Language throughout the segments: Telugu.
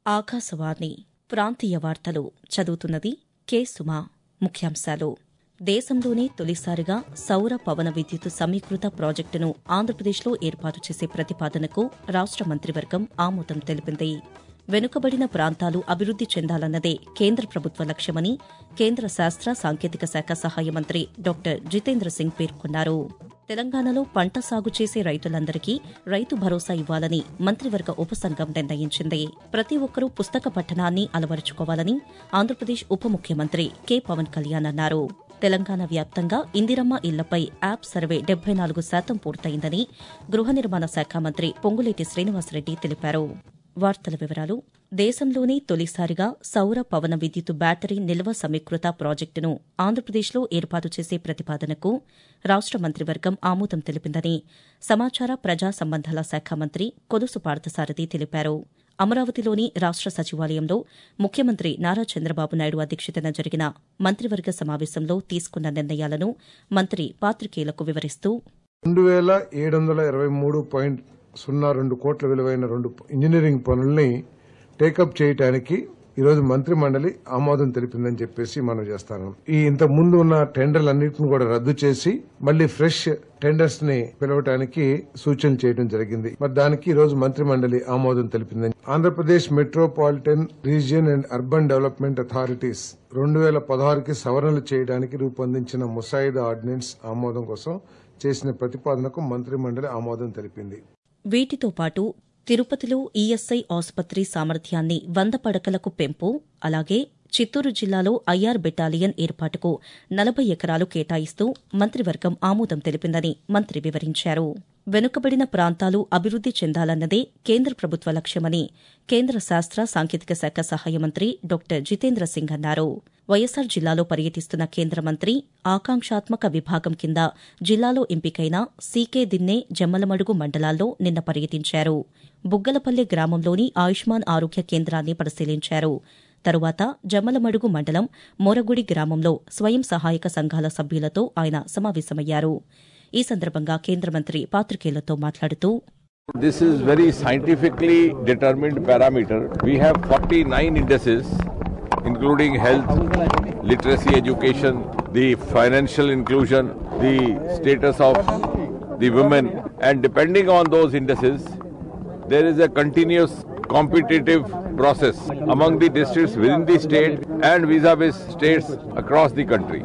ఆకాశవాణి ప్రాంతీయ వార్తలు చదువుతున్నది కె సుమా ముఖ్యాంశాలు దేశంలోనే తొలిసారిగా సౌర పవన విద్యుత్ సమీకృత ప్రాజెక్టును ఆంధ్రప్రదేశ్లో ఏర్పాటు చేసే ప్రతిపాదనకు రాష్ట మంత్రివర్గం ఆమోదం తెలిపింది వెనుకబడిన ప్రాంతాలు అభివృద్ది చెందాలన్నదే కేంద్ర ప్రభుత్వ లక్ష్యమని కేంద్ర శాస్త్ర సాంకేతిక శాఖ సహాయ మంత్రి డాక్టర్ జితేంద్ర సింగ్ పేర్కొన్నారు తెలంగాణలో పంట సాగు చేసే రైతులందరికీ రైతు భరోసా ఇవ్వాలని మంత్రివర్గ ఉపసంఘం నిర్ణయించింది ప్రతి ఒక్కరూ పుస్తక పఠనాన్ని అలవరుచుకోవాలని ఆంధ్రప్రదేశ్ ఉప ముఖ్యమంత్రి కె పవన్ కళ్యాణ్ అన్నారు తెలంగాణ వ్యాప్తంగా ఇందిరమ్మ ఇళ్లపై యాప్ సర్వే డెబ్బై నాలుగు శాతం పూర్తయిందని గృహ నిర్మాణ శాఖ మంత్రి పొంగులేటి శ్రీనివాసరెడ్డి తెలిపారు వార్తల వివరాలు దేశంలోనే తొలిసారిగా సౌర పవన విద్యుత్ బ్యాటరీ నిల్వ సమీకృత ప్రాజెక్టును ఆంధ్రప్రదేశ్లో ఏర్పాటు చేసే ప్రతిపాదనకు రాష్ట మంత్రివర్గం ఆమోదం తెలిపిందని సమాచార ప్రజా సంబంధాల శాఖ మంత్రి కొలుసు పార్థసారథి తెలిపారు అమరావతిలోని రాష్ట సచివాలయంలో ముఖ్యమంత్రి నారా చంద్రబాబు నాయుడు అధ్యక్షతన జరిగిన మంత్రివర్గ సమావేశంలో తీసుకున్న నిర్ణయాలను మంత్రి పాత్రికేయులకు వివరిస్తూ రెండు వేల ఏడు వందల ఇరవై మూడు పాయింట్ సున్నా రెండు కోట్ల విలువైన రెండు ఇంజనీరింగ్ పనుల్ని టేకప్ చేయడానికి ఈరోజు మంత్రి మండలి ఆమోదం తెలిపిందని చెప్పేసి మనం చేస్తాను ఈ ఇంతకు ముందు ఉన్న టెండర్లన్నింటిని కూడా రద్దు చేసి మళ్ళీ ఫ్రెష్ టెండర్స్ ని పిలవటానికి సూచన చేయడం జరిగింది మరి దానికి ఈ రోజు మంత్రి మండలి ఆమోదం తెలిపిందని Andhra Pradesh metropolitan region and urban development authorities రెండు వేల పదహారుకి సవరణలు చేయడానికి రూపొందించిన ముసాయిదా ఆర్డినెన్స్ ఆమోదం కోసం చేసిన ప్రతిపాదనకు మంత్రి మండలి ఆమోదం తెలిపింది వీటితో పాటు తిరుపతిలో ఈఎస్ఐ ఆసుపత్రి సామర్థ్యాన్ని వంద పడకలకు పెంపు అలాగే చిత్తూరు జిల్లాలో ఐఆర్ బెటాలియన్ ఏర్పాటుకు నలభై ఎకరాలు కేటాయిస్తూ మంత్రివర్గం ఆమోదం తెలిపిందని మంత్రి వివరించారు వెనుకబడిన ప్రాంతాలు అభివృద్ది చెందాలన్నదే కేంద్ర ప్రభుత్వ లక్ష్యమని కేంద్ర శాస్త్ర సాంకేతిక శాఖ సహాయ మంత్రి డాక్టర్ జితేంద్ర సింగ్ అన్నారు వైఎస్సార్ జిల్లాలో పర్యటిస్తున్న కేంద్ర మంత్రి ఆకాంక్షాత్మక విభాగం కింద జిల్లాలో ఎంపికైన సీకే దిన్నే జమ్మలమడుగు మండలాల్లో నిన్న పర్యటించారు బుగ్గలపల్లె గ్రామంలోని ఆయుష్మాన్ ఆరోగ్య కేంద్రాన్ని పరిశీలించారు తరువాత జమ్మలమడుగు మండలం మోరగుడి గ్రామంలో స్వయం సహాయక సంఘాల సభ్యులతో ఆయన సమావేశమయ్యారు ఈ సందర్భంగా కేంద్ర మంత్రి పాత్రికేయులతో మాట్లాడుతూ This is very scientifically determined parameter. We have 49 indices, including health, literacy, education, the financial inclusion, the status of the women, and depending on those indices, there is a continuous competitive process among the districts within the state and vis-a-vis states across the country.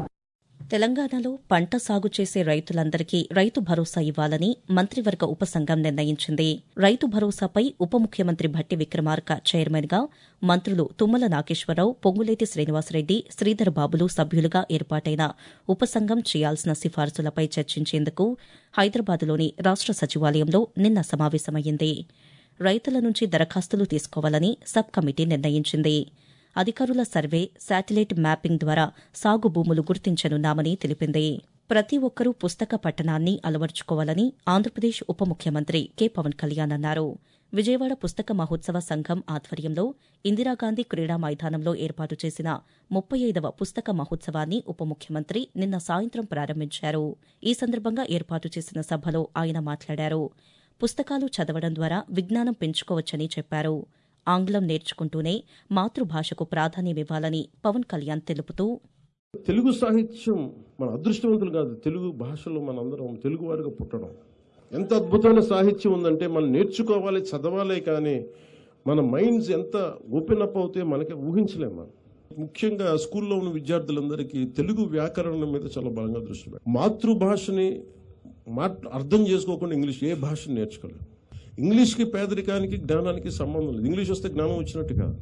తెలంగాణలో పంట సాగు చేసే రైతులందరికీ రైతు భరోసా ఇవ్వాలని మంత్రివర్గ ఉపసంఘం నిర్ణయించింది రైతు భరోసాపై ఉప ముఖ్యమంత్రి భట్టి విక్రమార్క చైర్మన్ గా మంత్రులు తుమ్మల నాగేశ్వరరావు పొంగులేటి శ్రీనివాసరెడ్డి శ్రీధర్ బాబులు సభ్యులుగా ఏర్పాటైన ఉపసంఘం చేయాల్సిన సిఫార్సులపై చర్చించేందుకు హైదరాబాద్లోని రాష్ట సచివాలయంలో నిన్న సమావేశమైంది రైతుల నుంచి దరఖాస్తులు తీసుకోవాలని సబ్ కమిటీ నిర్ణయించింది అధికారుల సర్వే శాటిలైట్ మ్యాపింగ్ ద్వారా సాగు భూములు గుర్తించనున్నామని తెలిపింది ప్రతి ఒక్కరూ పుస్తక పట్టణాన్ని అలవర్చుకోవాలని ఆంధ్రప్రదేశ్ ఉప ముఖ్యమంత్రి కె పవన్ కళ్యాణ్ అన్నారు విజయవాడ పుస్తక మహోత్సవ సంఘం ఆధ్వర్యంలో ఇందిరాగాంధీ క్రీడా మైదానంలో ఏర్పాటు చేసిన ముప్పై ఐదవ పుస్తక మహోత్సవాన్ని ఉప ముఖ్యమంత్రి నిన్న సాయంత్రం ప్రారంభించారు ఈ సందర్భంగా ఏర్పాటు చేసిన సభలో ఆయన మాట్లాడారు పుస్తకాలు చదవడం ద్వారా విజ్ఞానం పెంచుకోవచ్చని చెప్పారు ఆంగ్లం నేర్చుకుంటూనే మాతృభాషకు ప్రాధాన్యమివ్వాలని పవన్ కళ్యాణ్ తెలుపుతూ తెలుగు సాహిత్యం మన అదృష్టవంతులు కాదు తెలుగు భాషలో మనందరం తెలుగు వారిగా పుట్టడం ఎంత అద్భుతమైన సాహిత్యం ఉందంటే మనం నేర్చుకోవాలి చదవాలి కానీ మన మైండ్స్ ఎంత ఓపెన్ అప్ అవుతే మనకి ఊహించలేము మనం ముఖ్యంగా స్కూల్లో ఉన్న విద్యార్థులందరికీ తెలుగు వ్యాకరణం మీద చాలా బలంగా దృష్టి పెట్టాలి మాతృభాషని మాట్ అర్థం చేసుకోకుండా ఇంగ్లీష్ ఏ భాషను నేర్చుకోలేదు ఇంగ్లీష్కి పేదరికానికి జ్ఞానానికి సంబంధం లేదు ఇంగ్లీష్ వస్తే జ్ఞానం వచ్చినట్టు కాదు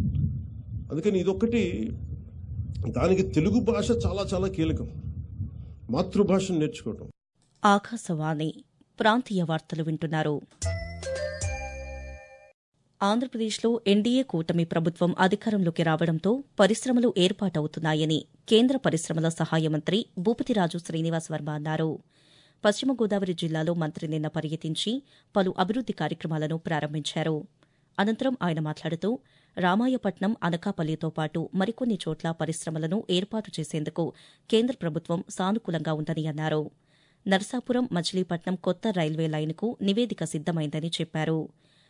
అందుకని ఇదొక్కటి దానికి తెలుగు భాష చాలా చాలా కీలకం మాతృభాషను నేర్చుకోవటం ఆకాశవాణి ప్రాంతీయ వార్తలు వింటున్నారు ఆంధ్రప్రదేశ్లో ఎన్డీఏ కూటమి ప్రభుత్వం అధికారంలోకి రావడంతో పరిశ్రమలు ఏర్పాటవుతున్నాయని కేంద్ర పరిశ్రమల సహాయ మంత్రి భూపతిరాజు శ్రీనివాస్ వర్మ అన్నారు పశ్చిమ గోదావరి జిల్లాలో మంత్రి నిన్న పర్యటించి పలు అభివృద్ది కార్యక్రమాలను ప్రారంభించారు అనంతరం ఆయన మాట్లాడుతూ రామాయపట్నం అనకాపల్లితో పాటు మరికొన్ని చోట్ల పరిశ్రమలను ఏర్పాటు చేసేందుకు కేంద్ర ప్రభుత్వం సానుకూలంగా ఉందని అన్నారు నర్సాపురం మచిలీపట్నం కొత్త రైల్వే లైన్కు నివేదిక సిద్దమైందని చెప్పారు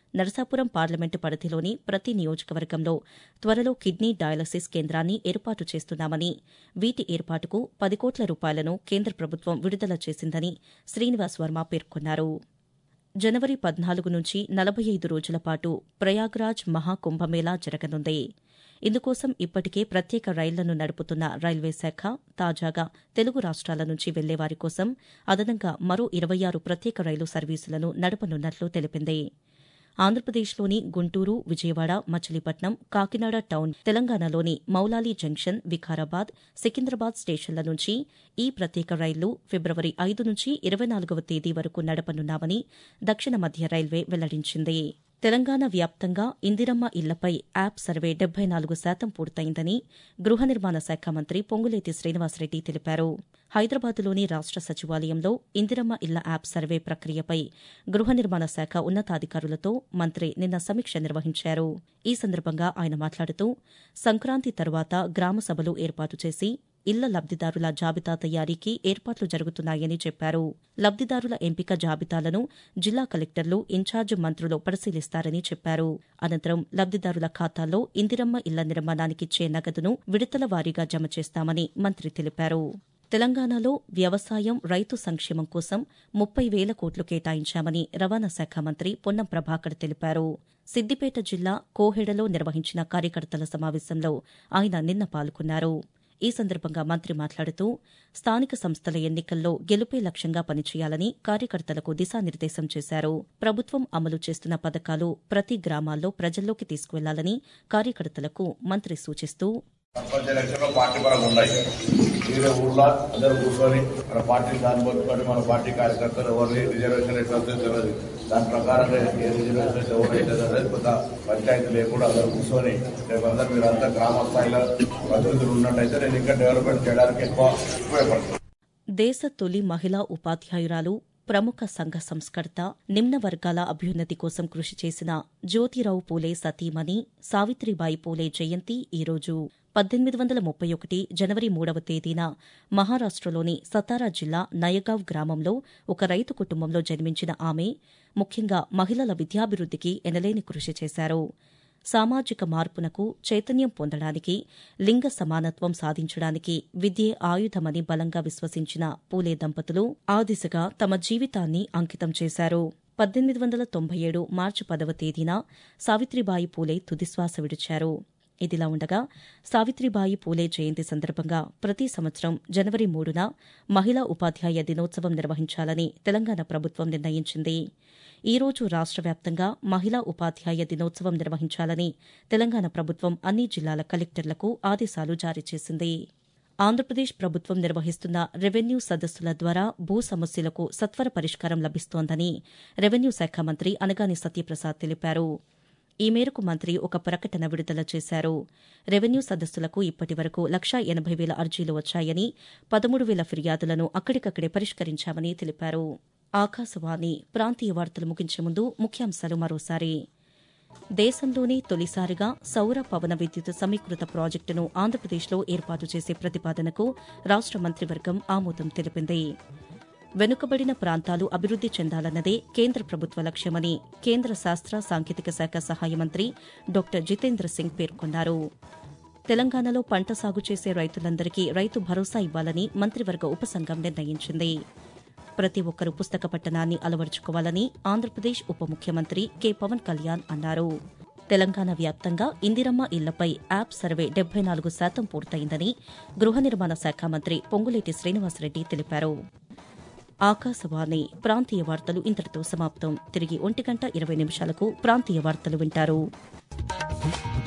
నరసాపురం పార్లమెంటు పరిధిలోని ప్రతి నియోజకవర్గంలో త్వరలో కిడ్నీ డయాలసిస్ కేంద్రాన్ని ఏర్పాటు చేస్తున్నామని వీటి ఏర్పాటుకు పది కోట్ల రూపాయలను కేంద్ర ప్రభుత్వం విడుదల చేసిందని శ్రీనివాస్ వర్మ పేర్కొన్నారు జనవరి పద్నాలుగు నుంచి నలభై ఐదు రోజుల పాటు ప్రయాగ్రాజ్ మహాకుంభమేళా జరగనుంది ఇందుకోసం ఇప్పటికే ప్రత్యేక రైళ్లను నడుపుతున్న రైల్వే శాఖ తాజాగా తెలుగు రాష్ట్రాల నుంచి వెళ్లేవారి కోసం అదనంగా మరో ఇరవై ఆరు ప్రత్యేక రైలు సర్వీసులను నడపనున్నట్లు తెలిపింది ఆంధ్రప్రదేశ్లోని గుంటూరు విజయవాడ మచిలీపట్నం కాకినాడ టౌన్ తెలంగాణలోని మౌలాలి జంక్షన్ వికారాబాద్ సికింద్రాబాద్ స్టేషన్ల నుంచి ఈ ప్రత్యేక రైళ్లు ఫిబ్రవరి ఐదు నుంచి ఇరవై నాలుగవ తేదీ వరకు నడపనున్నామని దక్షిణ మధ్య రైల్వే వెల్లడించింది తెలంగాణ వ్యాప్తంగా ఇందిరమ్మ ఇళ్లపై యాప్ సర్వే డెబ్బై నాలుగు శాతం పూర్తయిందని గృహ నిర్మాణ శాఖ మంత్రి పొంగులేటి శ్రీనివాసరెడ్డి తెలిపారు హైదరాబాద్లోని రాష్ట సచివాలయంలో ఇందిరమ్మ ఇళ్ల యాప్ సర్వే ప్రక్రియపై గృహ నిర్మాణ శాఖ ఉన్నతాధికారులతో మంత్రి నిన్న సమీక్ష నిర్వహించారు ఈ సందర్భంగా ఆయన మాట్లాడుతూ సంక్రాంతి తర్వాత గ్రామ సభలు ఏర్పాటు చేసి ఇళ్ల లబ్దిదారుల జాబితా తయారీకి ఏర్పాట్లు జరుగుతున్నాయని చెప్పారు లబ్దిదారుల ఎంపిక జాబితాలను జిల్లా కలెక్టర్లు ఇన్ఛార్జ్ మంత్రులు పరిశీలిస్తారని చెప్పారు అనంతరం లబ్దిదారుల ఖాతాల్లో ఇందిరమ్మ ఇళ్ల నిర్మాణానికిచ్చే నగదును విడతల వారీగా జమ చేస్తామని మంత్రి తెలిపారు తెలంగాణలో వ్యవసాయం రైతు సంక్షేమం కోసం ముప్పై వేల కోట్లు కేటాయించామని రవాణా శాఖ మంత్రి పొన్నం ప్రభాకర్ తెలిపారు సిద్దిపేట జిల్లా కోహెడలో నిర్వహించిన కార్యకర్తల సమావేశంలో ఆయన నిన్న పాల్గొన్నారు ఈ సందర్భంగా మంత్రి మాట్లాడుతూ స్థానిక సంస్థల ఎన్నికల్లో గెలుపే లక్ష్యంగా పనిచేయాలని కార్యకర్తలకు దిశానిర్దేశం చేశారు ప్రభుత్వం అమలు చేస్తున్న పథకాలు ప్రతి గ్రామాల్లో ప్రజల్లోకి తీసుకువెళ్లాలని కార్యకర్తలకు మంత్రి సూచిస్తూ సర్పంచ్ ఎలక్షన్ లో పార్టీ పరంగా ఉన్నాయి వేరే ఊర్లో అందరూ కూర్చొని మన పార్టీ దాన్ని పట్టుకొని మన పార్టీ కార్యకర్తలు ఎవరిని రిజర్వేషన్ ఎట్లా వస్తుందో తెలియదు దాని ప్రకారంగా ఏ రిజర్వేషన్ ఎవరైతే అనేది కొంత పంచాయతీ లేకుండా అందరూ కూర్చొని రేపు అందరూ మీరు అంతా గ్రామ స్థాయిలో ప్రతినిధులు ఉన్నట్టయితే నేను ఇంకా డెవలప్మెంట్ చేయడానికి ఎక్కువ ఉపయోగపడుతుంది దేశ తొలి మహిళా ఉపాధ్యాయురాలు ప్రముఖ సంఘ సంస్కర్త నిమ్న వర్గాల అభ్యున్నతి కోసం కృషి చేసిన జ్యోతిరావు పూలే సతీమణి సావిత్రిబాయి పూలే జయంతి ఈరోజు పద్దెనిమిది వందల ముప్పై ఒకటి జనవరి మూడవ తేదీన మహారాష్టలోని సతారా జిల్లా నయగావ్ గ్రామంలో ఒక రైతు కుటుంబంలో జన్మించిన ఆమె ముఖ్యంగా మహిళల విద్యాభివృద్దికి ఎనలేని కృషి చేశారు సామాజిక మార్పునకు చైతన్యం పొందడానికి లింగ సమానత్వం సాధించడానికి విద్యే ఆయుధమని బలంగా విశ్వసించిన పూలే దంపతులు ఆ దిశగా తమ జీవితాన్ని అంకితం చేశారు పద్దెనిమిది వందల తొంభై ఏడు మార్చి పదవ తేదీన సావిత్రిబాయి పూలే తుదిశ్వాస విడిచారు ఇదిలా ఉండగా సావిత్రిబాయి పూలే జయంతి సందర్భంగా ప్రతి సంవత్సరం జనవరి మూడున మహిళా ఉపాధ్యాయ దినోత్సవం నిర్వహించాలని తెలంగాణ ప్రభుత్వం నిర్ణయించింది ఈ రోజు రాష్ట వ్యాప్తంగా మహిళా ఉపాధ్యాయ దినోత్సవం నిర్వహించాలని తెలంగాణ ప్రభుత్వం అన్ని జిల్లాల కలెక్టర్లకు ఆదేశాలు జారీ చేసింది ఆంధ్రప్రదేశ్ ప్రభుత్వం నిర్వహిస్తున్న రెవెన్యూ సదస్సుల ద్వారా భూ సమస్యలకు సత్వర పరిష్కారం లభిస్తోందని రెవెన్యూ శాఖ మంత్రి అనగాని సత్యప్రసాద్ తెలిపారు ఈ మేరకు మంత్రి ఒక ప్రకటన విడుదల చేశారు రెవెన్యూ సదస్సులకు ఇప్పటి వరకు లక్షా ఎనబై వేల అర్జీలు వచ్చాయని పదమూడు వేల ఫిర్యాదులను అక్కడికక్కడే పరిష్కరించామని తెలిపారు ఆకాశవాణి ప్రాంతీయ వార్తలు ముగించే ముందు ముఖ్యాంశాలు మరోసారి దేశంలోనే తొలిసారిగా సౌర పవన విద్యుత్ సమీకృత ప్రాజెక్టును ఆంధ్రప్రదేశ్లో ఏర్పాటు చేసే ప్రతిపాదనకు రాష్ట మంత్రివర్గం ఆమోదం తెలిపింది వెనుకబడిన ప్రాంతాలు అభివృద్ది చెందాలన్నదే కేంద్ర ప్రభుత్వ లక్ష్యమని కేంద్ర శాస్త్ర సాంకేతిక శాఖ సహాయ మంత్రి డాక్టర్ జితేంద్ర సింగ్ పేర్కొన్నారు తెలంగాణలో పంట సాగు చేసే రైతులందరికీ రైతు భరోసా ఇవ్వాలని మంత్రివర్గ ఉపసంఘం నిర్ణయించింది ప్రతి ఒక్కరూ పుస్తక పట్టణాన్ని అలవరుచుకోవాలని ఆంధ్రప్రదేశ్ ఉప ముఖ్యమంత్రి కె పవన్ కళ్యాణ్ అన్నారు తెలంగాణ వ్యాప్తంగా ఇందిరమ్మ ఇళ్లపై యాప్ సర్వే డెబ్బై నాలుగు శాతం పూర్తయిందని గృహ నిర్మాణ శాఖ మంత్రి పొంగులేటి శ్రీనివాసరెడ్డి తెలిపారు ఆకాశవాణి ప్రాంతీయ వార్తలు ఇంతటితో సమాప్తం తిరిగి ఒంటి గంట ఇరవై నిమిషాలకు ప్రాంతీయ వార్తలు వింటారు